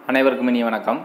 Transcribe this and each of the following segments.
அனைவருக்கும் இனி வணக்கம்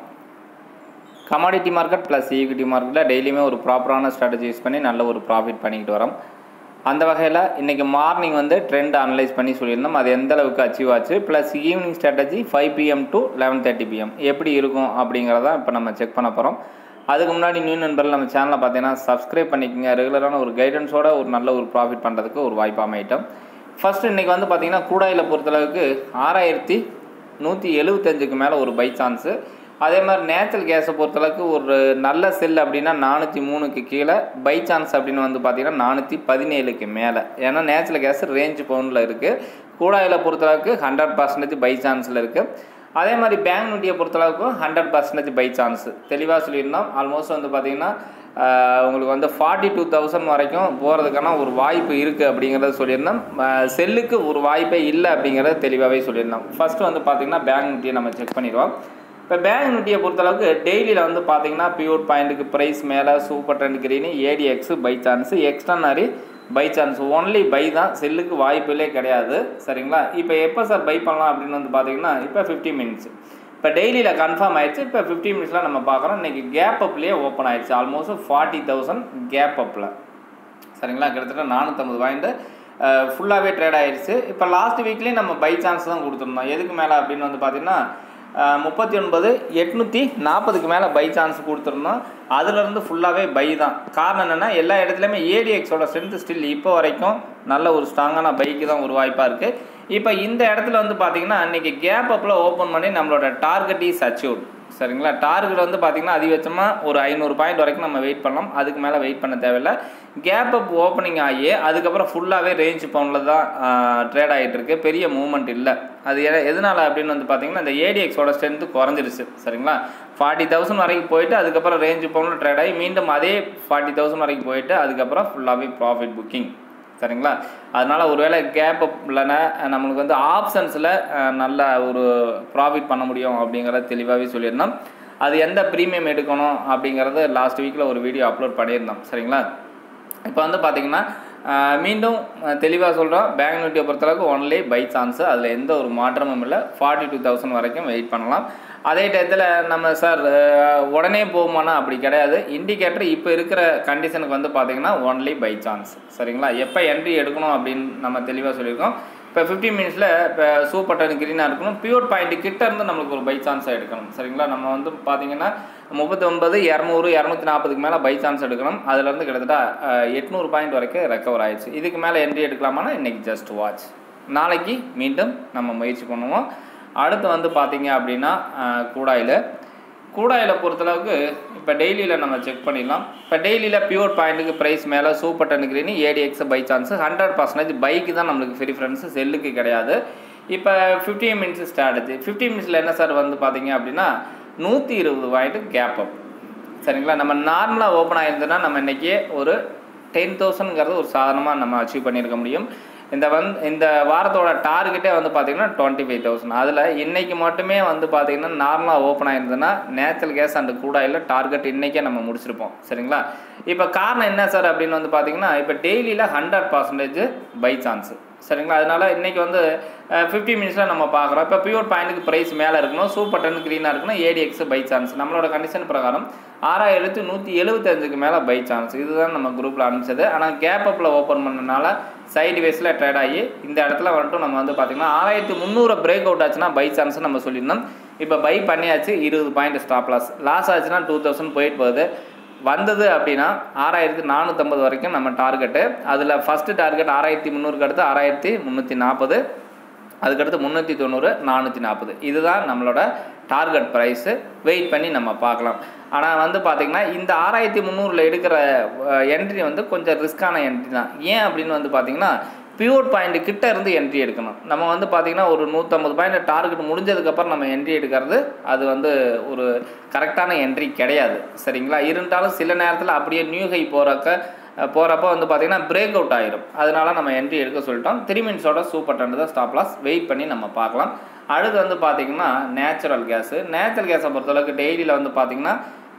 கமாடிட்டி மார்க்கெட் ப்ளஸ் ஈக்விட்டி மார்க்கெட்டில் டெய்லியுமே ஒரு ப்ராப்பரான ஸ்ட்ராட்டஜி யூஸ் பண்ணி நல்ல ஒரு ப்ராஃபிட் பண்ணிக்கிட்டு வரோம் அந்த வகையில் இன்றைக்கி மார்னிங் வந்து ட்ரெண்ட் அனலைஸ் பண்ணி சொல்லியிருந்தோம் அது எந்த அளவுக்கு அச்சீவ் ஆச்சு plus evening strategy five PM to eleven thirty PM எப்படி இருக்கும் அப்படிங்கிறத இப்போ நம்ம செக் பண்ண போகிறோம் அதுக்கு முன்னாடி நியூ நண்பர்கள் நம்ம சேனலை பார்த்தீங்கன்னா சப்ஸ்கிரைப் பண்ணிக்கோங்க ரெகுலரான ஒரு கைடன்ஸோட ஒரு நல்ல ஒரு ப்ராஃபிட் பண்ணுறதுக்கு ஒரு வாய்ப்பு அமையிட்டோம் ஃபஸ்ட்டு இன்றைக்கி வந்து பார்த்திங்கன்னா கூடாயில் பொறுத்தளவுக்கு ஆறாயிரத்தி நூற்றி எழுபத்தஞ்சுக்கு மேலே ஒரு பை சான்ஸு அதே மாதிரி நேச்சுரல் கேஸை பொறுத்தளவுக்கு ஒரு நல்ல செல் அப்படின்னா நானூற்றி மூணுக்கு கீழே பை சான்ஸ் அப்படின்னு வந்து பார்த்திங்கன்னா நானூற்றி பதினேழுக்கு மேலே ஏன்னா நேச்சுரல் கேஸ் ரேஞ்ச் பவுண்டில் இருக்குது கூடாயில் பொறுத்தளவுக்கு ஹண்ட்ரட் பர்சன்டேஜ் பை சான்ஸில் இருக்குது அதே மாதிரி பேங்க் நிஃப்டியை பொறுத்தளவுக்கும் ஹண்ட்ரட் பர்சன்டேஜ் பை சான்ஸ் தெளிவாக சொல்லியிருந்தோம் ஆல்மோஸ்ட் வந்து பார்த்திங்கன்னா உங்களுக்கு வந்து ஃபார்ட்டி டூ தௌசண்ட் வரைக்கும் போகிறதுக்கான ஒரு வாய்ப்பு இருக்குது அப்படிங்கிறத சொல்லியிருந்தோம் செல்லுக்கு ஒரு வாய்ப்பே இல்லை அப்படிங்கிறத தெளிவாகவே சொல்லியிருந்தோம் ஃபஸ்ட்டு வந்து பார்த்திங்கன்னா பேங்க் நிஃப்டியை நம்ம செக் பண்ணிடுவோம் இப்போ பேங்க் நிஃப்டியை பொறுத்தளவுக்கு டெய்லியில் வந்து பார்த்தீங்கன்னா பியூர் பாயிண்ட்டுக்கு ப்ரைஸ் மேலே super trend green ADX buy chance extraordinary buy chance only buy தான் செல்லுக்கு வாய்ப்பிலே கிடையாது சரிங்களா இப்போ எப்போ சார் பை பண்ணலாம் அப்படின்னு வந்து பார்த்தீங்கன்னா இப்போ ஃபிஃப்டி மினிட்ஸ் இப்போ டெய்லியில் கன்ஃபார்ம் ஆயிடுச்சு இப்போ ஃபிஃப்டி மினிட்ஸில் நம்ம பார்க்குறோம் இன்றைக்கி கேப் அப்லேயே ஓப்பன் ஆயிடுச்சு ஆல்மோஸ்ட் ஃபார்ட்டி தௌசண்ட் கேப் அப்பில் சரிங்களா கிட்டத்தட்ட நானூற்றம்பது பாயிண்ட்டு ஃபுல்லாகவே ட்ரேட் ஆயிடுச்சு இப்போ லாஸ்ட் வீக்லேயும் நம்ம பை சான்ஸ் தான் கொடுத்துருந்தோம் எதுக்கு மேலே அப்படின்னு வந்து பார்த்திங்கன்னா முப்பத்தி ஒன்பது எட்நூற்றி நாற்பதுக்கு மேலே பை சான்ஸ் கொடுத்துருந்தோம் அதுலேருந்து ஃபுல்லாகவே பை தான் காரணம் என்னென்னா எல்லா இடத்துலையுமே ஏடிஎக்ஸோட ஸ்ட்ரென்த் ஸ்டில் இப்போ வரைக்கும் நல்ல ஒரு ஸ்ட்ராங்கான பைக்கு தான் ஒரு வாய்ப்பாக இருக்குது இப்போ இந்த இடத்துல வந்து பார்த்திங்கன்னா இன்றைக்கி கேப் அப்பில் ஓப்பன் பண்ணி நம்மளோட டார்கெட் இஸ் அச்சீவ் சரிங்களா டார்கெட் வந்து பார்த்திங்கன்னா அதிகபட்சமாக ஒரு ஐநூறு பாயிண்ட் வரைக்கும் நம்ம வெயிட் பண்ணலாம் அதுக்கு மேலே வெயிட் பண்ண தேவையில்லை கேப் அப் ஓப்பனிங் ஆகி அதுக்கப்புறம் ஃபுல்லாகவே ரேஞ்ச் பவுண்டில் தான் ட்ரேட் ஆகிட்டு இருக்கு பெரிய மூவ்மெண்ட் இல்லை அது எதனால் அப்படின்னு வந்து பார்த்திங்கன்னா இந்த ஏடிஎக்ஸோட ஸ்ட்ரென்த்து குறைஞ்சிருச்சு சரிங்களா ஃபார்ட்டி தௌசண்ட் வரைக்கும் போயிட்டு அதுக்கப்புறம் ரேஞ்ச் பவுண்டில் ட்ரேட் ஆகி மீண்டும் அதே ஃபார்ட்டி தௌசண்ட் வரைக்கும் போயிட்டு அதுக்கப்புறம் ஃபுல்லாகவே ப்ராஃபிட் புக்கிங் சரிங்களா அதனால் ஒருவேளை கேப் அப் இல்லைன்னா நம்மளுக்கு வந்து ஆப்ஷன்ஸில் நல்ல ஒரு ப்ராஃபிட் பண்ண முடியும் அப்படிங்கிறத தெளிவாகவே சொல்லியிருந்தோம் அது எந்த ப்ரீமியம் எடுக்கணும் அப்படிங்கிறது லாஸ்ட் வீக்கில் ஒரு வீடியோ அப்லோட் பண்ணியிருந்தோம் சரிங்களா இப்போ வந்து பார்த்திங்கன்னா மீண்டும் தெளிவாக சொல்கிறோம் பேங்க் நிஃப்டியை பொறுத்தளவுக்கு ஒன்லி பை சான்ஸு அதில் எந்த ஒரு மாற்றமும் இல்லை ஃபார்ட்டி டூ தௌசண்ட் வரைக்கும் வெயிட் பண்ணலாம் அதே டயத்தில் நம்ம சார் உடனே போகுமானா அப்படி கிடையாது இண்டிகேட்டர் இப்போ இருக்கிற கண்டிஷனுக்கு வந்து பார்த்திங்கன்னா ஒன்லி பை சான்ஸ் சரிங்களா எப்போ என்ட்ரி எடுக்கணும் அப்படின்னு நம்ம தெளிவாக சொல்லியிருக்கோம் இப்போ ஃபிஃப்டி மினிட்ஸில் இப்போ சூப்பர் டன் க்ரீனாக இருக்கணும் பியூர் பாயிண்ட் கிட்ட இருந்து நம்மளுக்கு ஒரு பை சான்ஸாக எடுக்கணும் சரிங்களா நம்ம வந்து பார்த்திங்கன்னா முப்பத்தி ஒன்பது இரநூறு இரநூத்தி நாற்பதுக்கு மேலே பை சான்ஸ் எடுக்கணும் அதுலேருந்து கிட்டத்தட்ட எட்நூறு பாயிண்ட் வரைக்கும் ரெக்கவர் ஆயிடுச்சு இதுக்கு மேலே என்ட்ரி எடுக்கலாமானா இன்றைக்கி ஜஸ்ட் வாட்ச் நாளைக்கு மீண்டும் நம்ம முயற்சி பண்ணுவோம் அடுத்து வந்து பார்த்திங்க அப்படின்னா கூடாயில் கூடாயில் பொறுத்தளவுக்கு இப்போ டெய்லியில் நம்ம செக் பண்ணிடலாம் இப்போ டெய்லியில் பியூர் பாயிண்ட்டுக்கு ப்ரைஸ் மேலே super ten green ADX buy chance hundred percentage பைக்கு தான் நம்மளுக்கு ப்ரிஃபரன்ஸு செல்லுக்கு கிடையாது இப்போ ஃபிஃப்டீன் மினிட்ஸ் ஸ்ட்ராட்டஜி ஃபிஃப்டீன் மினிட்ஸில் என்ன சார் வந்து பார்த்தீங்க அப்படின்னா நூற்றி இருபது பாயிண்ட்டு கேப் அப் சரிங்களா நம்ம நார்மலாக ஓப்பன் ஆகிருந்ததுன்னா நம்ம இன்றைக்கி ஒரு டென் தௌசண்ட்ங்கிறது ஒரு சாதாரணமாக நம்ம அச்சீவ் பண்ணியிருக்க முடியும் இந்த வந் இந்த வாரத்தோட டார்கெட்டே வந்து பார்த்திங்கன்னா டுவெண்ட்டி ஃபைவ் தௌசண்ட் அதில் இன்றைக்கி மட்டுமே வந்து பார்த்திங்கன்னா நார்மலாக ஓப்பன் ஆயிருந்ததுன்னா நேச்சுரல் கேஸ் அண்ட் கூடாயில் டார்கெட் இன்றைக்கே நம்ம முடிச்சிருப்போம் சரிங்களா இப்போ காரணம் என்ன சார் அப்படின்னு வந்து பார்த்திங்கன்னா இப்போ டெய்லியில் ஹண்ட்ரட் பர்சன்டேஜ் பை சான்ஸு சரிங்களா அதனால் இன்றைக்கி வந்து ஃபிஃப்டி மினிட்ஸில் நம்ம பார்க்குறோம் இப்போ பியூர் பாயிண்ட்டுக்கு ப்ரைஸ் மேலே இருக்கணும் சூப்பர் டென் க்ரீனாக இருக்கணும் ஏடிஎக்ஸ் பை சான்ஸ் நம்மளோட கண்டிஷன் பிரகாரம் ஆறாயிரத்து நூற்றி எழுபத்தஞ்சுக்கு மேலே பை சான்ஸ் இதுதான் நம்ம குரூப்பில் அனுப்பிச்சது ஆனால் கேப் அப்பில் ஓப்பன் பண்ணனால சைடு வேஸில் ட்ரேட் ஆகி இந்த இடத்துல வந்துட்டு நம்ம வந்து பார்த்திங்கன்னா ஆறாயிரத்து முந்நூறு பிரேக் அவுட் ஆச்சுன்னா பை சான்ஸ் நம்ம சொல்லியிருந்தோம் இப்போ பை பண்ணியாச்சு இருபது பாயிண்ட் ஸ்டாப் லாஸ் லாஸ் ஆச்சுன்னா டூ தௌசண்ட் போயிட்டு போகுது வந்தது அப்படின்னா ஆறாயிரத்தி நானூற்றம்பது வரைக்கும் நம்ம டார்கெட்டு அதில் ஃபஸ்ட்டு டார்கெட் ஆறாயிரத்தி முந்நூறுக்கு அடுத்து ஆறாயிரத்தி முந்நூற்றி நாற்பது அதுக்கடுத்து முந்நூற்றி தொண்ணூறு நானூற்றி நாற்பது இதுதான் நம்மளோட டார்கெட் ப்ரைஸு வெயிட் பண்ணி நம்ம பார்க்கலாம் ஆனால் வந்து பார்த்திங்கன்னா இந்த ஆறாயிரத்தி முந்நூறில் எடுக்கிற என்ட்ரி வந்து கொஞ்சம் ரிஸ்க்கான என்ட்ரி தான் ஏன் அப்படின்னு வந்து பார்த்திங்கன்னா பியூர் பாயிண்ட் கிட்ட இருந்து என்ட்ரி எடுக்கணும் நம்ம வந்து பார்த்திங்கன்னா ஒரு நூற்றம்பது பாயிண்ட் டார்கெட் முடிஞ்சதுக்கப்புறம் நம்ம என்ட்ரி எடுக்கிறது அது வந்து ஒரு கரெக்டான என்ட்ரி கிடையாது சரிங்களா இருந்தாலும் சில நேரத்தில் அப்படியே நியூ ஹை போகிறக்க போகிறப்ப வந்து பார்த்திங்கன்னா பிரேக் அவுட் ஆயிரும் அதனால நம்ம என்ட்ரி எடுக்க சொல்லிட்டோம் த்ரீ மினிட்ஸோட சூப்பர் டென் தான் ஸ்டாப் லாஸ் வெயிட் பண்ணி நம்ம பார்க்கலாம் அடுத்து வந்து பார்த்திங்கன்னா நேச்சுரல் கேஸு நேச்சுரல் கேஸை பொறுத்தளவுக்கு டெய்லியில் வந்து பார்த்திங்கன்னா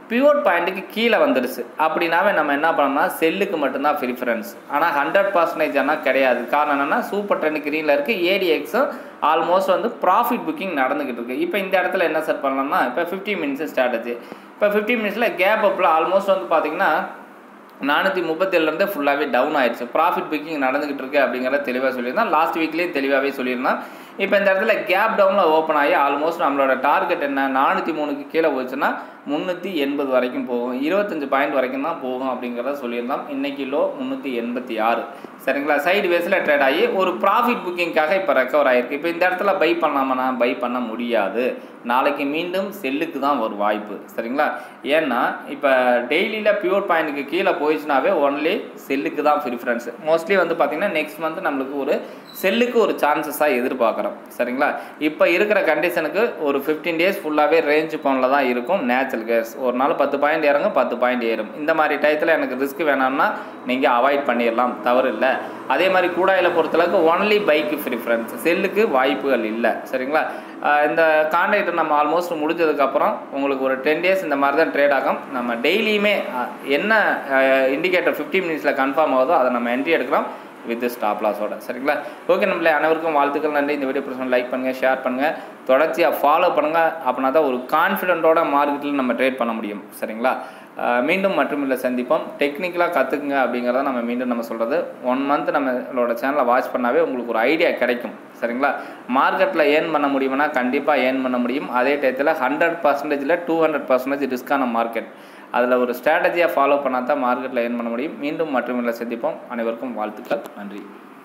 பியூர் பாயிண்ட்டுக்கு கீழே வந்துடுச்சு அப்படின்னாவே நம்ம என்ன பண்ணோம்னா செல்லுக்கு மட்டும்தான் ப்ரிஃபரன்ஸ் ஆனால் ஹண்ட்ரட் பர்சன்டேஜ் ஆனால் கிடையாது காரணம் என்னென்னா சூப்பர் ட்ரெண்ட் க்ரீனில் இருக்குது ஏடிஎக்ஸும் ஆல்மோஸ்ட் வந்து ப்ராஃபிட் புக்கிங் நடந்துக்கிட்டு இருக்குது இப்போ இந்த இடத்துல என்ன செட் பண்ணலாம்னா இப்போ ஃபிஃப்டி மினிட்ஸ் ஸ்ட்ராட்டஜி இப்போ ஃபிஃப்டி மினிட்ஸில் கேப் அப்பில் ஆல்மோஸ்ட் வந்து பார்த்திங்கன்னா நானூற்றி முப்பத்தேழுலேருந்து ஃபுல்லாகவே டவுன் ஆயிடுச்சு ப்ராஃபிட் புக்கிங் நடந்துகிட்டு இருக்கு அப்படிங்கிறத தெளிவாக சொல்லியிருந்தேன் லாஸ்ட் வீக்லேயும் தெளிவாகவே சொல்லியிருந்தேன் இப்போ இந்த இடத்துல கேப் டவுனில் ஓப்பன் ஆகி ஆல்மோஸ்ட் நம்மளோட டார்கெட் என்ன நானூற்றி மூணுக்கு கீழே போச்சுன்னா முந்நூற்றி எண்பது வரைக்கும் போகும் இருபத்தஞ்சு பாயிண்ட் வரைக்கும் தான் போகும் அப்படிங்கிறத சொல்லியிருந்தோம் இன்றைக்கி லோ முந்நூற்றி எண்பத்தி ஆறு சரிங்களா சைடு வேஸில் ட்ரேட் ஆகி ஒரு ப்ராஃபிட் புக்கிங்காக இப்போ ரெக்கவர் ஆகிருக்கு இப்போ இந்த இடத்துல பை பண்ணாமனா பை பண்ண முடியாது நாளைக்கு மீண்டும் செல்லுக்கு தான் ஒரு வாய்ப்பு சரிங்களா ஏன்னா இப்போ டெய்லியில் பியூர் பாயிண்ட்டுக்கு கீழே போயிடுச்சுனாவே ஒன்லி செல்லுக்கு தான் ப்ரிஃபரன்ஸ் மோஸ்ட்லி வந்து பார்த்திங்கன்னா நெக்ஸ்ட் மந்த் நம்மளுக்கு ஒரு செல்லுக்கு ஒரு சான்சஸாக எதிர்பார்க்குறோம் சரிங்களா இப்போ இருக்கிற கண்டிஷனுக்கு ஒரு ஃபிஃப்டீன் டேஸ் ஃபுல்லாகவே ரேஞ்ச் பவுனில் தான் இருக்கும் நேச்சுரல் கேஸ் ஒரு நாள் பத்து பாயிண்ட் இறங்கும் பத்து பாயிண்ட் ஏறும் இந்த மாதிரி டயத்தில் எனக்கு ரிஸ்க் வேணாம்னா நீங்கள் அவாய்ட் பண்ணிடலாம் தவறு இல்லை அதே மாதிரி கூடாயில் பொறுத்தளவுக்கு ஒன்லி பைக்கு ப்ரிஃபரன்ஸ் செல்லுக்கு வாய்ப்புகள் இல்லை சரிங்களா இந்த கான்ட்ராக்ட் நம்ம ஆல்மோஸ்ட் முடிஞ்சதுக்கப்புறம் உங்களுக்கு ஒரு டென் டேஸ் இந்த மாதிரி தான் ட்ரேட் ஆகும் நம்ம டெய்லியுமே என்ன இண்டிகேட்டர் ஃபிஃப்டி மினிட்ஸில் கன்ஃபார்ம் ஆகுதோ அதை நம்ம என்ட்ரி எடுக்கிறோம் வித் ஸ்டாப் லாஸோட சரிங்களா ஓகே நம்மளே அனைவருக்கும் வாழ்த்துக்கள் நன்றி இந்த வீடியோ பிரச்சனை லைக் பண்ணுங்கள் ஷேர் பண்ணுங்கள் தொடர்ச்சியாக ஃபாலோ பண்ணுங்கள் அப்படின்னா தான் ஒரு கான்ஃபிடென்ட்டோட மார்க்கெட்டில் நம்ம ட்ரேட் பண்ண முடியும் சரிங்களா மீண்டும் மற்றும் இல்லை சந்திப்போம் டெக்னிக்கலாக கற்றுக்குங்க அப்படிங்கிறத நம்ம மீண்டும் நம்ம சொல்கிறது ஒன் மந்த் நம்மளோட சேனலை வாட்ச் பண்ணாவே உங்களுக்கு ஒரு ஐடியா கிடைக்கும் சரிங்களா மார்க்கெட்டில் ஏர்ன் பண்ண முடியும்னா கண்டிப்பாக ஏர்ன் பண்ண முடியும் அதே டயத்தில் ஹண்ட்ரட் பர்சன்டேஜில் டூ ஹண்ட்ரட் பர்சன்டேஜ் ரிஸ்க்கான மார்க்கெட் அதில் ஒரு ஸ்ட்ராட்டஜியாக ஃபாலோ பண்ணால் தான் மார்க்கெட்டில் ஏர்ன் பண்ண முடியும் மீண்டும் மற்றும் இல்லை சந்திப்போம் அனைவருக்கும் வாழ்த்துக்கள் நன்றி